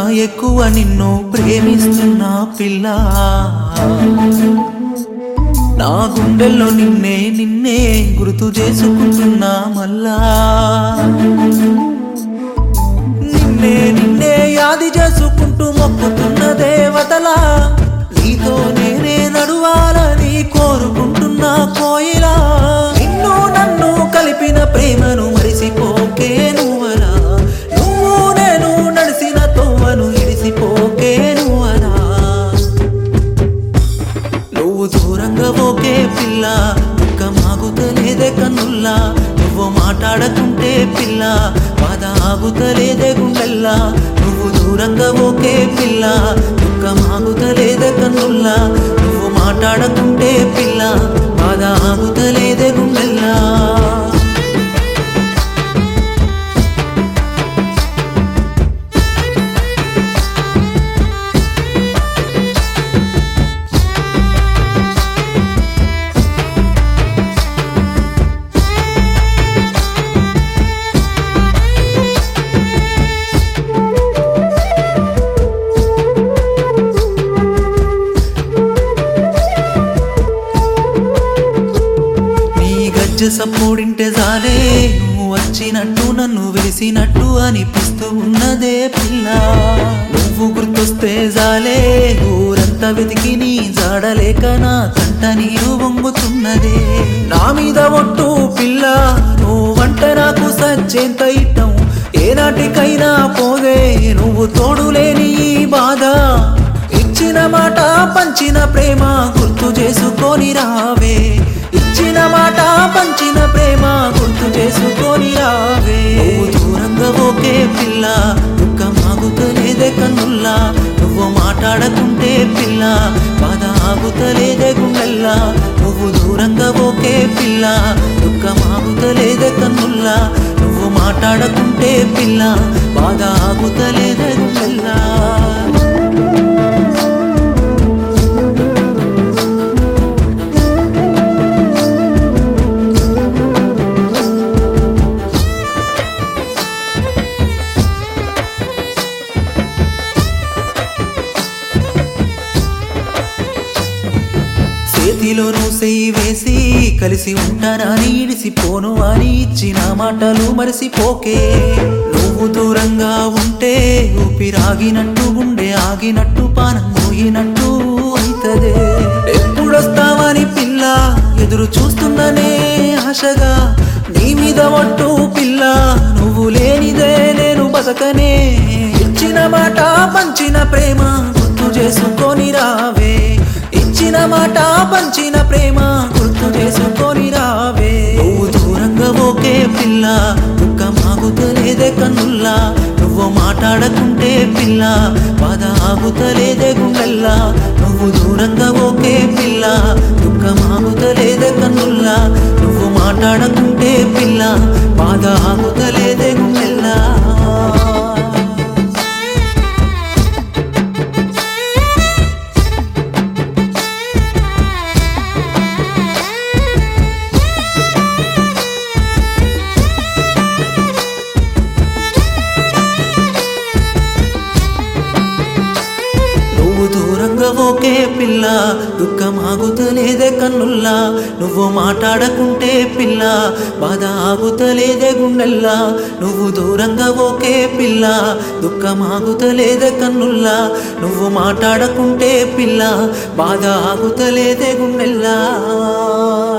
ఎక్కువ నిన్ను ప్రేమిస్తున్నా పిల్ల నా గుండెల్లో నిన్నే నిన్నే గుర్తు చేసుకుంటున్నా మళ్ళా నిన్నే నిన్నే యాది చేసుకుంటూ మొక్కుతున్న దేవతలా నీతో నేనే నడువాలని కోరుకుంటున్నా కోయిలా నిన్ను నన్ను కలిపిన ప్రేమను మరిసిపోకే నువ్వలా నువ్వు నేను నడిసిన తోవను ఇడిసిపోకే నువ్వలా నువ్వు దూరంగా ఓకే పిల్ల ఒక్క మాగుతలేదే కన్నుల్లా నువ్వు మాట్లాడకుంటే పిల్ల బాధ ఆగుతలేదే గుండెల్లా నువ్వు దూరంగా ఓకే పిల్ల ఒక్క మాగుతలేదే కన్నుల్లా నువ్వు మాట్లాడకుంటే పిల్ల బాధ ఆగుతలేదే గుండెల్లా నీ గజ్జ సప్పుడింటే చాలే నువ్వు వచ్చినట్టు నన్ను వెలిసినట్టు అనిపిస్తూ ఉన్నదే పిల్ల నువ్వు గుర్తొస్తే చాలే ఊరంతా వెతికి నీ జాడలేక నా కంట నీరు వంగుతున్నదే నా మీద ఒట్టు పిల్ల నువ్వంటే నాకు సచ్చేంత ఇట్టం ఏనాటికైనా పోదే నువ్వు తోడు లేని ఈ బాధ ఇచ్చిన మాట పంచిన ప్రేమ గుర్తు చేసుకొని రావే ఇచ్చిన మాట పంచిన ప్రేమ గుర్తు చేసుకొని రావే నువ్వు దూరంగా ఓకే పిల్ల దుఃఖం ఆగుతలేదే కన్నుల్లా నువ్వు మాట్లాడకుంటే పిల్ల బాధ ఆగుతలేదే గుండెల్లా నువ్వు దూరంగా ఓకే పిల్ల దుఃఖం ఆగుతలేదే కన్నుల్లా నువ్వు మాట్లాడకుంటే పిల్ల బాధ ఆగుతలేదే గుండెల్లా చేతిలో నువ్వు వేసి కలిసి ఉంటానని ఇడిసిపోను అని ఇచ్చిన మాటలు మరిసిపోకే నువ్వు దూరంగా ఉంటే ఊపిరాగినట్టు గుండె ఆగినట్టు పానం మోగినట్టు అయితదే ఎప్పుడొస్తావని పిల్ల ఎదురు చూస్తున్ననే ఆశగా నీ మీద ఒట్టు పిల్ల నువ్వు లేనిదే నేను బతకనే ఇచ్చిన మాట పంచిన ప్రేమ గుర్తు చేసుకొని రావే ఇచ్చిన మాట పంచిన ప్రేమ గుర్తు చేసుకొని రావే నువ్వు దూరంగా ఓకే పిల్ల దుఃఖం ఆగుతలేదే కన్నుల్లా నువ్వు మాట్లాడకుంటే పిల్ల బాధ ఆగుతలేదే గుండెల్లా నువ్వు దూరంగా ఓకే పిల్ల దుఃఖం ఆగుతలేదే కన్నుల్లా నువ్వు మాట్లాడకుంటే పిల్ల బాధ ఆగుతలేదే గుండెల్లా నువ్వు దూరంగా ఓకే పిల్ల దుఃఖం ఆగుతలేదే కన్నుల్లా నువ్వు మాట్లాడకుంటే పిల్ల బాధ ఆగుతలేదే గుండెల్లా నువ్వు దూరంగా ఓకే పిల్ల దుఃఖం ఆగుతలేదే కన్నుల్లా నువ్వు మాట్లాడకుంటే పిల్ల బాధ ఆగుతలేదే గుండెల్లా